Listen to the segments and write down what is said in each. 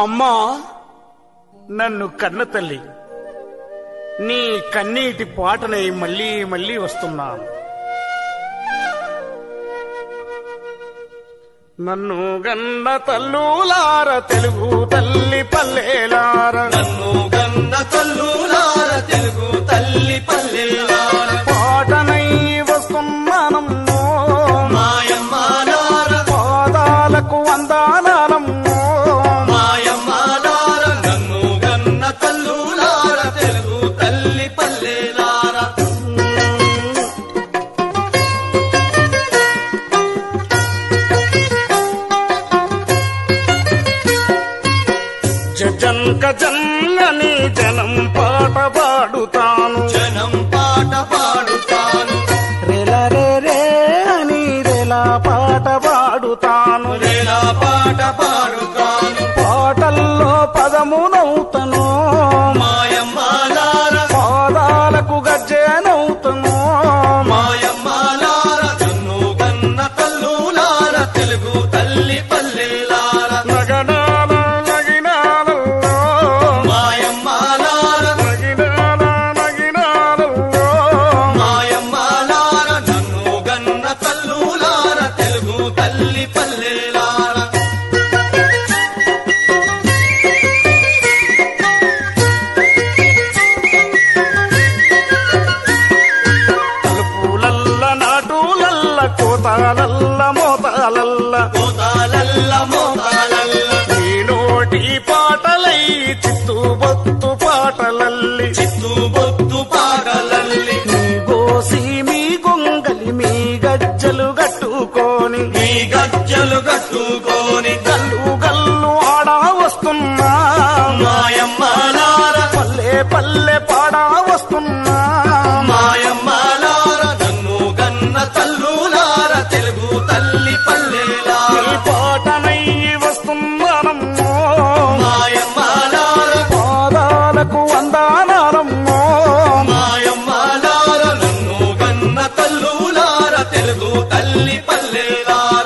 అమ్మా నన్ను కన్న తల్లి నీ కన్నీటి పాటనై మళ్ళీ మళ్ళీ వస్తున్నాను నన్ను గన్న తల్లులార తెలుగు తల్లి పల్లెలార నన్ను గన్న తల్లులార తెలుగు తల్లి పల్లెలార పాటనై వస్తున్నానమ్మో మాయమ్మాలార పాదాలకు వందానాలమ్మో మాయమ్మాలార నన్ను గన్న తల్లులార తెలుగు తల్లి పల్లెలార జజంక జన్నని జనం పాట పాడుతాను జనం పాట పాడుతాను రెల రే రే అని రెలా పాట పాడుతాను రేలా పాట పాడుతాను పాటల్లో పదమునవుతను మాయమ్మాలార పాదాలకు గజ్జెనవుతను మాయమ్మాలార నన్ను గన్న తల్లులార తెలుగు తల్లి పల్లెలార నగనాల నగినాలలో మాయమ్మాలార నగినాల నగినాలలో మాయమ్మాలార నన్ను గన్న తల్లులార తెలుగు తల్లి పల్లెలార తలుపులల్ల నాటులల్ల కోతాలల్ల మోతాలల్ల కోతాలల్ల మోతాలల్ల నీ నోటి పాటలై చిత్తు బొత్తు పాటలల్లి చిత్తు బొత్తు పాటలల్లి మీ గోసి మీ గొంగలి మీ గజ్జలు గట్టుకొని మీ గజ్జలు కట్టుకొని గల్లు గల్లు ఆడా వస్తున్నా మాయమ్మాలార పల్లె పల్లె పాడా వస్తున్నా మాయమ్మాలార నన్ను గన్న తల్లులార తెలుగు తల్లి పల్లెలార నీ పాటనై వస్తున్నానమ్మో మాయమ్మాలార పాదాలకు వందానాలమ్మో మాయమ్మాలార నన్ను గన్న తల్లులార తెలుగు తల్లి పల్లెలార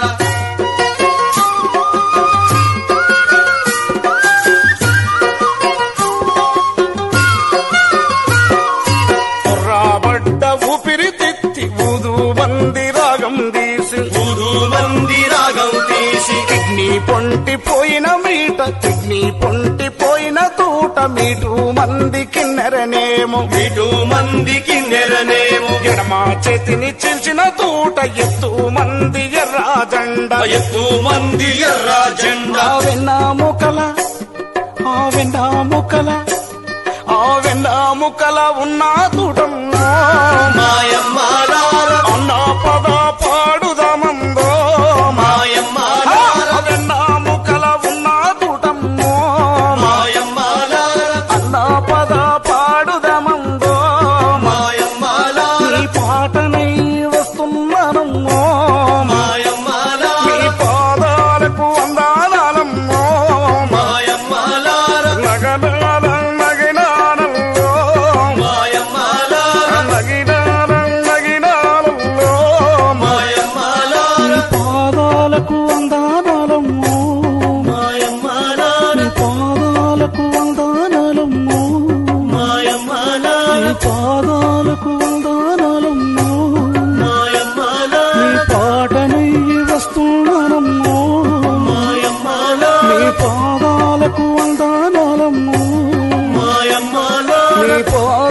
రాబడ్డ ఊపిరి తిత్తి ఊదు మంది రాగం తీసి ఊరు మంది రాగం తీసి కిడ్నీ పొంటి పోయిన మీట కిడ్నీ పొంటి పోయిన తూట మీటు మంది కిన్నెరనేమో ఇటు మందికి నెరనేమో ఎడమ చేతిని చిల్చిన తూట ఎత్తు మంది ఎర్రాజండ ఎత్తు మంది ఎర్ర జెండా ఆ వెన్న ముకల ఆ వెన్న ముకల ఆ వెన్న ముకల ఉన్న తూటమ్మో మాయమ్మాలార అన్న పద పాడుదామందో మాయమ్మాలార వెన్న ముకల ఉన్న తూటమ్మో మాయమ్మాలార అన్న పద పాడుదామందో మాయమ్మాలార నీ పాటనై వస్తున్నానమ్మో మాయమ్మాలార నీ పాదాలకు వందానాలమ్మో మాయమ్మాలార నగనాల నగినాలలో మాయమ్మాలార నగినాల నగినాలలో మాయమ్మాలార నీ పాదాలకు వందానాలమ్మో మాయమ్మాలార నీ పాదాలకు వందానాలమ్మో మాయమ్మాలార నీ పాదాలకు వందానాలమ్మో మాయమ్మాలార నీ పాటనై వస్తున్నానమ్మో మాయమ్మాలార నీ పాదాలకు వందానాలమ్మో మాయమ్మాలార నీ పాదాలకు